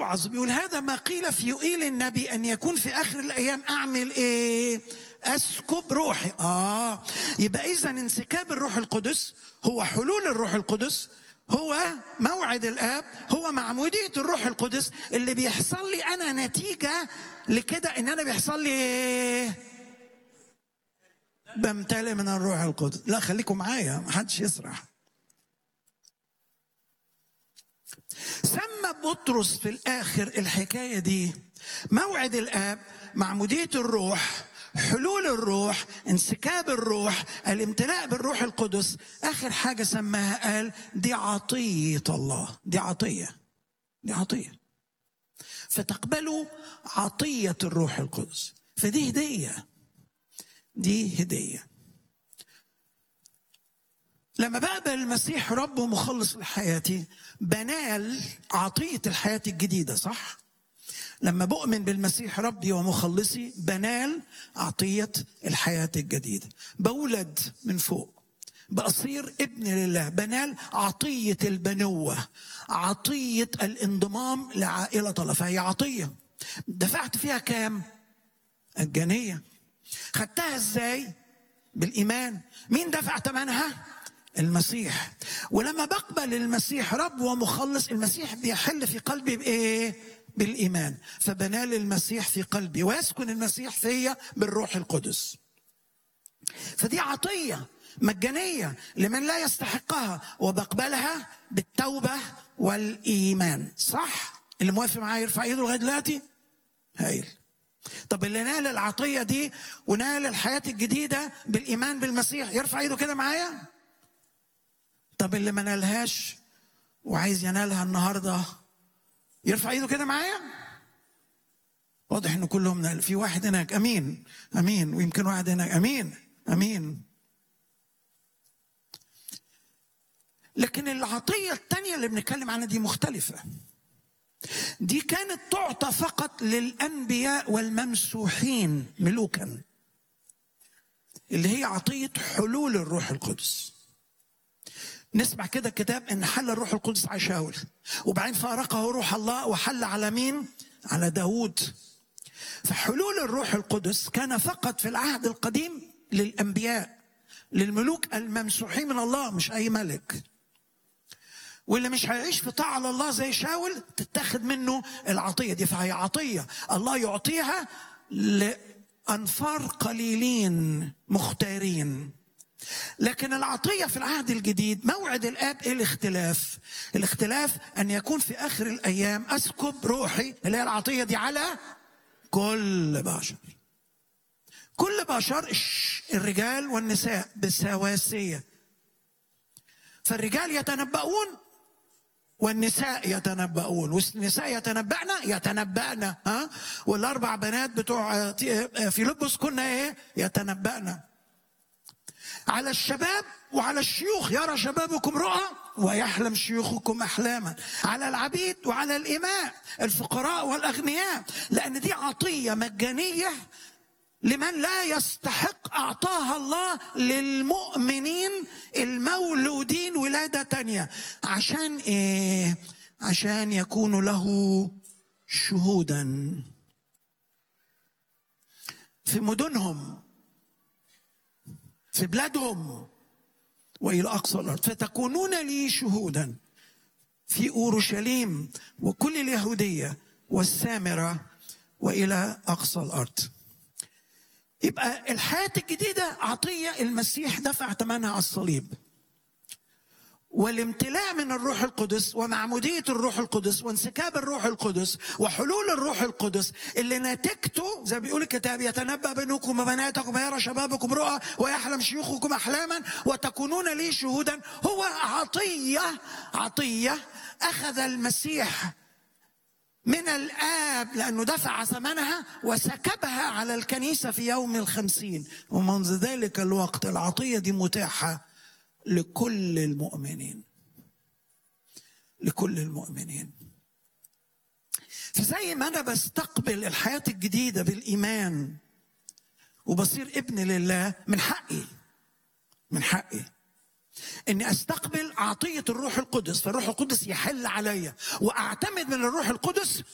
بيوعظ بيقول هذا ما قيل في يوئيل النبي ان يكون في اخر الايام اعمل ايه اسكب روحي اه يبقى اذا انسكاب الروح القدس هو حلول الروح القدس هو موعد الاب هو معموديه الروح القدس اللي بيحصل لي انا نتيجه لكده ان انا بيحصل لي ايه بمتلئ من الروح القدس لا خليكم معايا محدش يسرح سمى بطرس في الاخر الحكايه دي موعد الاب معموديه الروح حلول الروح انسكاب الروح الامتلاء بالروح القدس اخر حاجه سماها قال دي عطيه الله دي عطيه دي عطيه فتقبلوا عطيه الروح القدس فدي هديه دي هديه لما بقبل المسيح رب ومخلص لحياتي بنال عطيه الحياه الجديده صح لما بؤمن بالمسيح ربي ومخلصي بنال عطية الحياة الجديدة بولد من فوق بأصير ابن لله بنال عطية البنوة عطية الانضمام لعائلة الله فهي عطية دفعت فيها كام الجنية خدتها ازاي بالإيمان مين دفع ثمنها المسيح ولما بقبل المسيح رب ومخلص المسيح بيحل في قلبي بإيه بالإيمان فبنال المسيح في قلبي ويسكن المسيح فيا بالروح القدس فدي عطية مجانية لمن لا يستحقها وبقبلها بالتوبة والإيمان صح اللي موافق معايا يرفع ايده لغاية دلوقتي هايل طب اللي نال العطية دي ونال الحياة الجديدة بالإيمان بالمسيح يرفع ايده كده معايا طب اللي ما نالهاش وعايز ينالها النهارده يرفع ايده كده معايا واضح ان كلهم نال في واحد هناك امين امين ويمكن واحد هناك امين امين لكن العطيه الثانيه اللي بنتكلم عنها دي مختلفه دي كانت تعطى فقط للانبياء والممسوحين ملوكا اللي هي عطيه حلول الروح القدس نسمع كده كتاب ان حل الروح القدس على شاول وبعدين فارقه روح الله وحل على مين على داود فحلول الروح القدس كان فقط في العهد القديم للانبياء للملوك الممسوحين من الله مش اي ملك واللي مش هيعيش في طاعة لله زي شاول تتاخد منه العطية دي فهي عطية الله يعطيها لأنفار قليلين مختارين لكن العطية في العهد الجديد موعد الآب إيه الاختلاف الاختلاف أن يكون في آخر الأيام أسكب روحي اللي هي العطية دي على كل بشر كل بشر الرجال والنساء بسواسية فالرجال يتنبؤون والنساء يتنبؤون والنساء يتنبأن يتنبأن ها والاربع بنات بتوع فيلبس كنا ايه يتنبأن على الشباب وعلى الشيوخ يرى شبابكم رؤى ويحلم شيوخكم احلاما على العبيد وعلى الاماء الفقراء والاغنياء لان دي عطيه مجانيه لمن لا يستحق اعطاها الله للمؤمنين المولودين ولاده تانيه عشان ايه عشان يكونوا له شهودا في مدنهم في بلادهم والى اقصى الارض فتكونون لي شهودا في اورشليم وكل اليهوديه والسامره والى اقصى الارض يبقى الحياه الجديده عطيه المسيح دفع ثمنها على الصليب والامتلاء من الروح القدس ومعمودية الروح القدس وانسكاب الروح القدس وحلول الروح القدس اللي نتيجته زي ما بيقول الكتاب يتنبأ بنوكم وبناتكم ويرى شبابكم رؤى ويحلم شيوخكم أحلاما وتكونون لي شهودا هو عطية عطية أخذ المسيح من الآب لأنه دفع ثمنها وسكبها على الكنيسة في يوم الخمسين ومنذ ذلك الوقت العطية دي متاحة لكل المؤمنين لكل المؤمنين فزي ما انا بستقبل الحياه الجديده بالايمان وبصير ابن لله من حقي من حقي اني استقبل عطيه الروح القدس فالروح القدس يحل عليا واعتمد من الروح القدس